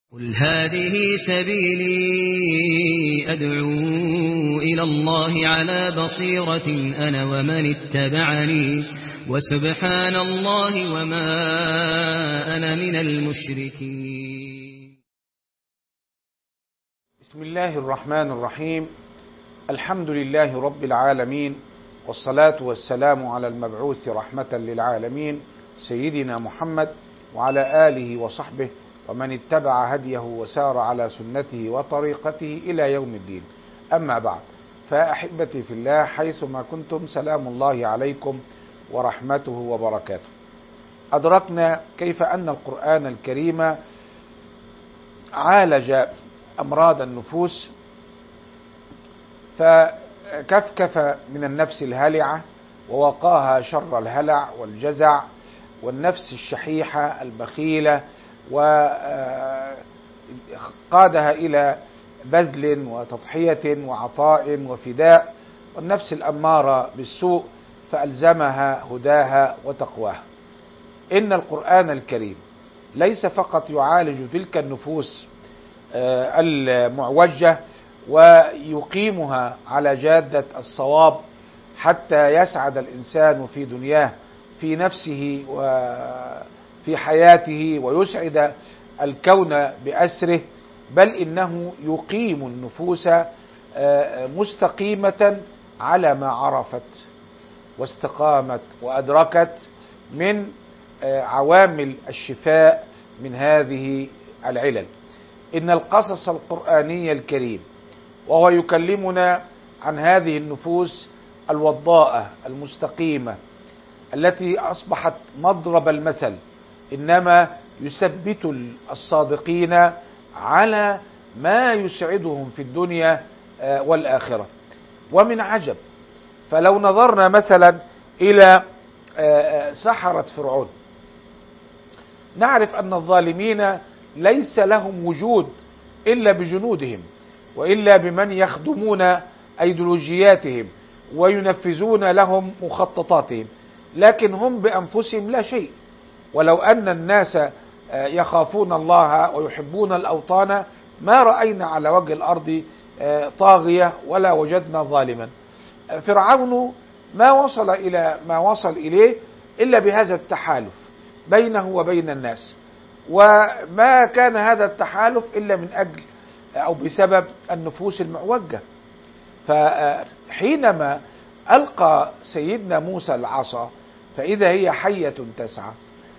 قل هذه سبيلي أدعو إلى الله على بصيرة أنا ومن اتبعني وسبحان الله وما أنا من المشركين بسم الله الرحمن الرحيم الحمد لله رب العالمين والصلاة والسلام على المبعوث رحمة للعالمين سيدنا محمد وعلى آله وصحبه ومن اتبع هديه وسار على سنته وطريقته إلى يوم الدين أما بعد فأحبتي في الله حيثما كنتم سلام الله عليكم ورحمته وبركاته أدركنا كيف أن القرآن الكريم عالج أمراض النفوس فكفكف من النفس الهلعة ووقاها شر الهلع والجزع والنفس الشحيحة البخيلة وقادها إلى بذل وتضحية وعطاء وفداء والنفس الأمارة بالسوء فألزمها هداها وتقواها إن القرآن الكريم ليس فقط يعالج تلك النفوس المعوجة ويقيمها على جادة الصواب حتى يسعد الإنسان في دنياه في نفسه وفي حياته ويسعد الكون بأسره بل إنه يقيم النفوس مستقيمة على ما عرفت واستقامت وأدركت من عوامل الشفاء من هذه العلل إن القصص القرآني الكريم وهو يكلمنا عن هذه النفوس الوضاءة المستقيمة التي أصبحت مضرب المثل إنما يثبت الصادقين على ما يسعدهم في الدنيا والآخرة ومن عجب فلو نظرنا مثلا إلى سحرة فرعون نعرف أن الظالمين ليس لهم وجود إلا بجنودهم وإلا بمن يخدمون أيديولوجياتهم وينفذون لهم مخططاتهم لكن هم بأنفسهم لا شيء ولو أن الناس يخافون الله ويحبون الأوطان ما رأينا على وجه الأرض طاغية ولا وجدنا ظالما فرعون ما وصل إلى ما وصل إليه إلا بهذا التحالف بينه وبين الناس وما كان هذا التحالف إلا من أجل أو بسبب النفوس المعوجة فحينما ألقى سيدنا موسى العصا فإذا هي حية تسعى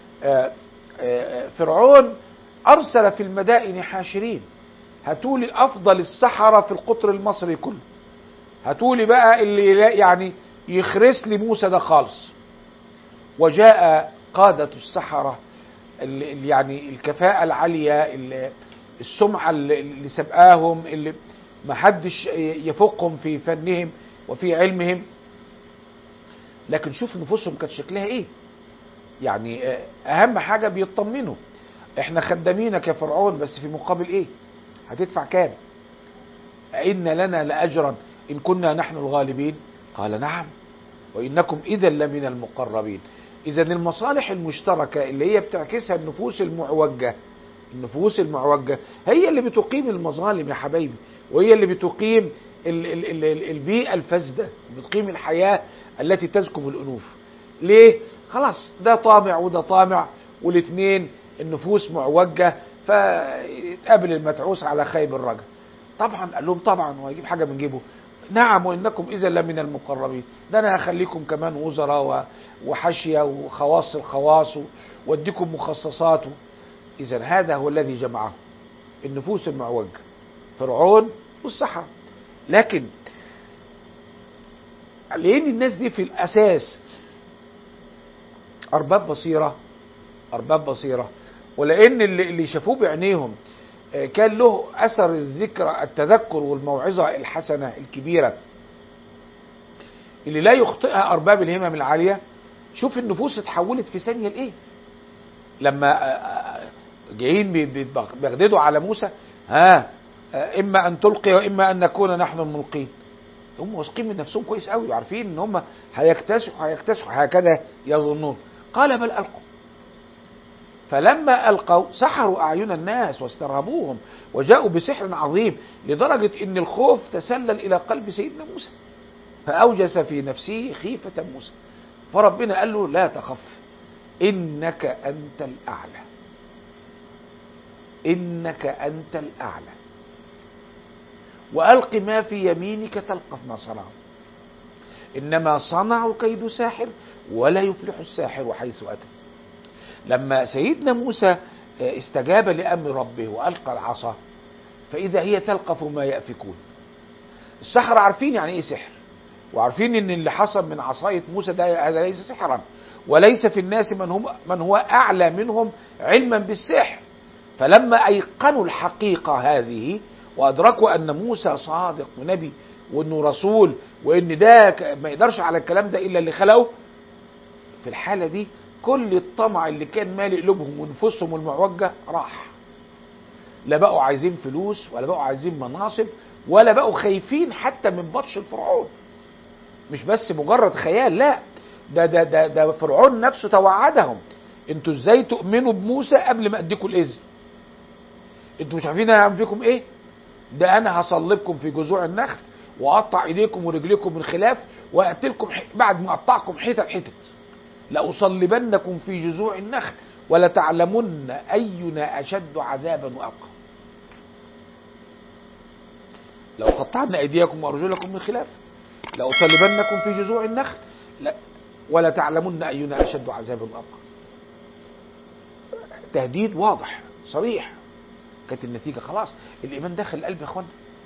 فرعون أرسل في المدائن حاشرين هاتولي أفضل السحرة في القطر المصري كله هاتولي بقى اللي يعني يخرس لي موسى ده خالص وجاء قادة السحرة اللي يعني الكفاءة العالية اللي السمعة اللي سبقاهم اللي ما حدش يفوقهم في فنهم وفي علمهم لكن شوف نفوسهم كانت شكلها ايه يعني اهم حاجة بيطمنوا احنا خدامينك يا فرعون بس في مقابل ايه هتدفع كام ان لنا لاجرا ان كنا نحن الغالبين قال نعم وانكم اذا لمن المقربين اذا المصالح المشتركة اللي هي بتعكسها النفوس المعوجة النفوس المعوجة هي اللي بتقيم المظالم يا حبايبي وهي اللي بتقيم ال ال ال البيئة الفاسدة بتقيم الحياة التي تزكم الأنوف ليه؟ خلاص ده طامع وده طامع والاثنين النفوس معوجة فيتقابل المتعوس على خيب الرجل طبعا قال لهم طبعا وهيجيب حاجة من جيبه نعم وانكم اذا لمن المقربين ده انا هخليكم كمان وزراء وحشيه وخواص الخواص واديكم مخصصات اذا هذا هو الذي جمعه النفوس المعوجه فرعون والسحرة لكن لان الناس دي في الاساس ارباب بصيره ارباب بصيره ولان اللي, اللي شافوه بعينيهم كان له اثر الذكرى التذكر والموعظه الحسنه الكبيره اللي لا يخطئها ارباب الهمم العاليه شوف النفوس اتحولت في ثانيه لايه لما جايين بيغددوا على موسى ها اما ان تلقي واما ان نكون نحن الملقين هم واثقين من نفسهم كويس قوي وعارفين ان هم هيكتسحوا هيكتسحوا هكذا يظنون قال بل القوا فلما ألقوا سحروا أعين الناس واسترهبوهم وجاءوا بسحر عظيم لدرجة أن الخوف تسلل إلى قلب سيدنا موسى فأوجس في نفسه خيفة موسى فربنا قال له لا تخف إنك أنت الأعلى إنك أنت الأعلى وألق ما في يمينك تلقف ما صنعوا إنما صنعوا كيد ساحر ولا يفلح الساحر حيث أتى لما سيدنا موسى استجاب لأمر ربه وألقى العصا فإذا هي تلقف ما يأفكون السحرة عارفين يعني إيه سحر وعارفين ان اللي حصل من عصاية موسى ده هذا ليس سحرا وليس في الناس من هم من هو اعلى منهم علما بالسحر فلما ايقنوا الحقيقة هذه وادركوا ان موسى صادق ونبي وانه رسول وان ده ما يقدرش على الكلام ده الا اللي خلقه في الحالة دي كل الطمع اللي كان مالي قلوبهم ونفوسهم المعوجة راح لا بقوا عايزين فلوس ولا بقوا عايزين مناصب ولا بقوا خايفين حتى من بطش الفرعون مش بس مجرد خيال لا ده ده ده ده فرعون نفسه توعدهم انتوا ازاي تؤمنوا بموسى قبل ما اديكم الاذن انتوا مش عارفين انا هعمل فيكم ايه ده انا هصلبكم في جذوع النخل واقطع ايديكم ورجليكم من خلاف واقتلكم بعد ما اقطعكم حتت حتت لاصلبنكم في جذوع النخل ولتعلمن اينا اشد عذابا وابقى لو قطعنا ايديكم وارجلكم من خلاف لأصلبنكم في جذوع النخل لا ولا تعلمن أينا أشد عذابا وأبقى تهديد واضح صريح كانت النتيجة خلاص الإيمان داخل القلب يا أخوانا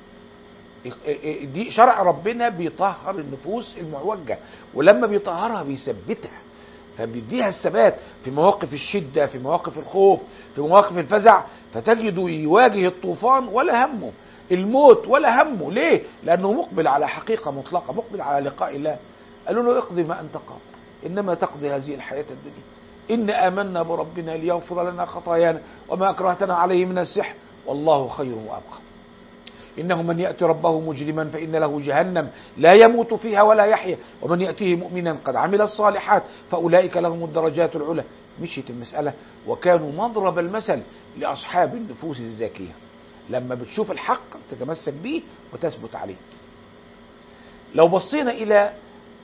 دي شرع ربنا بيطهر النفوس المعوجة ولما بيطهرها بيثبتها فبيديها الثبات في مواقف الشدة في مواقف الخوف في مواقف الفزع فتجده يواجه الطوفان ولا همه الموت ولا همه ليه لانه مقبل على حقيقه مطلقه مقبل على لقاء الله قالوا له اقضي ما انت قاض انما تقضي هذه الحياه الدنيا ان امنا بربنا ليغفر لنا خطايانا وما اكرهتنا عليه من السحر والله خير وابقى انه من ياتي ربه مجرما فان له جهنم لا يموت فيها ولا يحيا ومن ياتيه مؤمنا قد عمل الصالحات فاولئك لهم الدرجات العلى مشيت المساله وكانوا مضرب المثل لاصحاب النفوس الزاكيه لما بتشوف الحق تتمسك به وتثبت عليه لو بصينا الى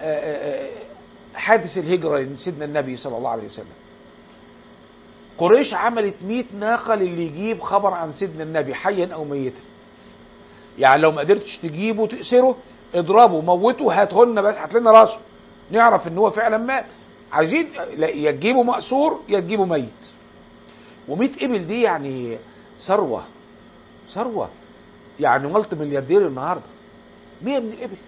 حادث الهجرة لسيدنا النبي صلى الله عليه وسلم قريش عملت 100 ناقة للي يجيب خبر عن سيدنا النبي حيا او ميتا يعني لو ما قدرتش تجيبه تأسره اضربه موته هاته لنا بس هات لنا راسه نعرف ان هو فعلا مات عايزين يا تجيبه مأسور يا تجيبه ميت و100 ابل دي يعني ثروه ثروة يعني ملت ملياردير النهاردة مية من الإبل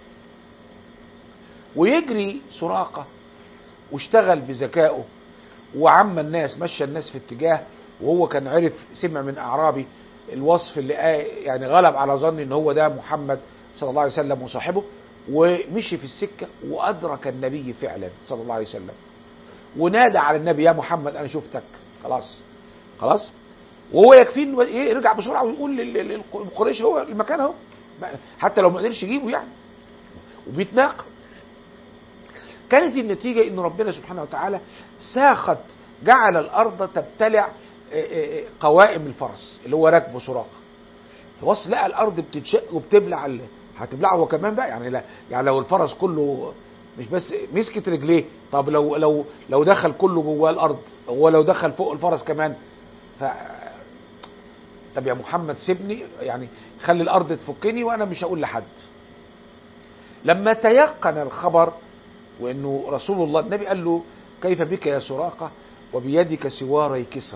ويجري سراقة واشتغل بذكائه وعم الناس مشى الناس في اتجاه وهو كان عرف سمع من أعرابي الوصف اللي يعني غلب على ظن ان هو ده محمد صلى الله عليه وسلم وصاحبه ومشي في السكة وأدرك النبي فعلا صلى الله عليه وسلم ونادى على النبي يا محمد أنا شفتك خلاص خلاص وهو يكفيه انه يرجع بسرعه ويقول للقريش هو المكان اهو حتى لو ما قدرش يجيبه يعني وبيتناقض كانت النتيجه ان ربنا سبحانه وتعالى ساخت جعل الارض تبتلع قوائم الفرس اللي هو راكبه سراقه فبص لقى الارض بتتشق وبتبلع هتبلعه هو كمان بقى يعني لا يعني لو الفرس كله مش بس مسكت رجليه طب لو لو لو دخل كله جواه الارض هو لو دخل فوق الفرس كمان ف طب يا محمد سيبني يعني خلي الارض تفكني وانا مش هقول لحد لما تيقن الخبر وانه رسول الله النبي قال له كيف بك يا سراقه وبيدك سواري كسرى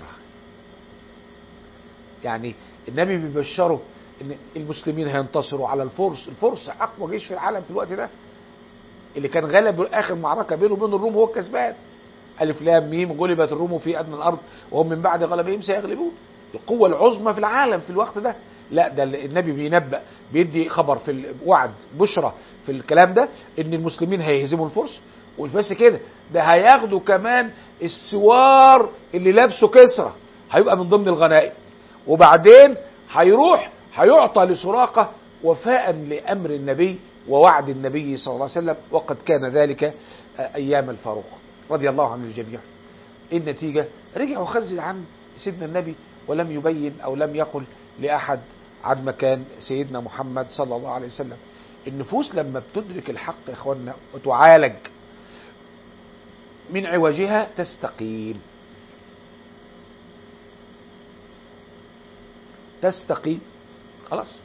يعني النبي بيبشره ان المسلمين هينتصروا على الفرس الفرس اقوى جيش في العالم في الوقت ده اللي كان غلب اخر معركه بينه وبين الروم هو الكسبان الف لام ميم غلبت الروم في ادنى الارض وهم من بعد غلبهم سيغلبون القوة العظمى في العالم في الوقت ده لا ده النبي بينبأ بيدي خبر في الوعد بشرى في الكلام ده ان المسلمين هيهزموا الفرس ومش بس كده ده هياخدوا كمان السوار اللي لابسه كسرى هيبقى من ضمن الغنائم وبعدين هيروح هيعطى لسراقة وفاء لأمر النبي ووعد النبي صلى الله عليه وسلم وقد كان ذلك أيام الفاروق رضي الله عن الجميع إيه النتيجة رجع وخزن عن سيدنا النبي ولم يبين أو لم يقل لأحد عن مكان سيدنا محمد صلى الله عليه وسلم النفوس لما بتدرك الحق يا اخوانا وتعالج من عوجها تستقيم تستقيم خلاص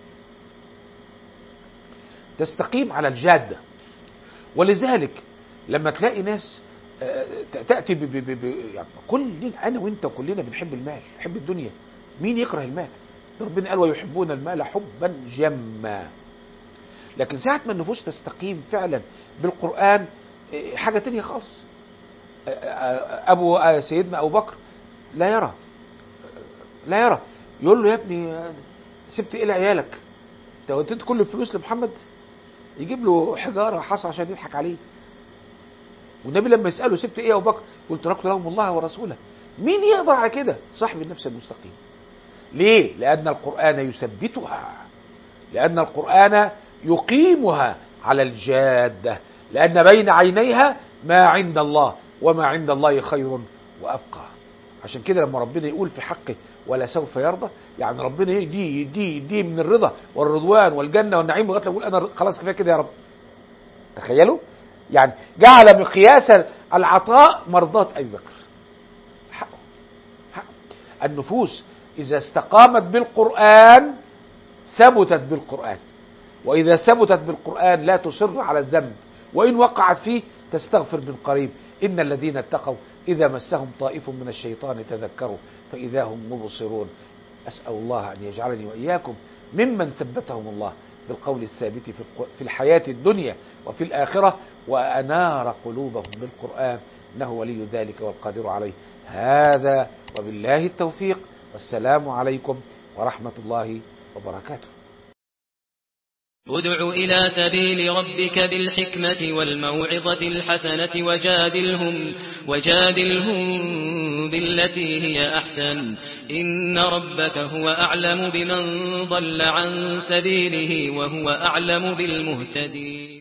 تستقيم على الجادة ولذلك لما تلاقي ناس آه، تأتي ب ب ب ب يعني كلنا أنا وأنت كلنا بنحب المال نحب الدنيا مين يكره المال ربنا قال ويحبون المال حبا جما لكن ساعة ما النفوس تستقيم فعلا بالقرآن آه، حاجة تانية خالص آه، آه، أبو آه، سيدنا أبو بكر لا يرى لا يرى يقول له يا ابني آه، سبت ايه لعيالك انت وديت كل الفلوس لمحمد يجيب له حجاره حصى عشان يضحك عليه والنبي لما يساله سبت ايه يا ابو بكر قلت تركت لهم الله ورسوله مين يقدر على كده صاحب النفس المستقيم ليه لان القران يثبتها لان القران يقيمها على الجاده لان بين عينيها ما عند الله وما عند الله خير وابقى عشان كده لما ربنا يقول في حقه ولا سوف يرضى يعني ربنا يديه يديه يديه من الرضا والرضوان والجنه والنعيم لغايه لما يقول انا خلاص كفايه كده يا رب تخيلوا يعني جعل مقياس العطاء مرضاة ابي بكر حقه حقه النفوس اذا استقامت بالقران ثبتت بالقران واذا ثبتت بالقران لا تصر على الذنب وان وقعت فيه تستغفر من قريب ان الذين اتقوا اذا مسهم طائف من الشيطان تذكروا فاذا هم مبصرون اسال الله ان يجعلني واياكم ممن ثبتهم الله بالقول الثابت في الق- في الحياه الدنيا وفي الاخره وانار قلوبهم بالقران انه ولي ذلك والقادر عليه هذا وبالله التوفيق والسلام عليكم ورحمه الله وبركاته ادع إلى سبيل ربك بالحكمة والموعظة الحسنة وجادلهم وجادلهم بالتي هي أحسن إن ربك هو أعلم بمن ضل عن سبيله وهو أعلم بالمهتدين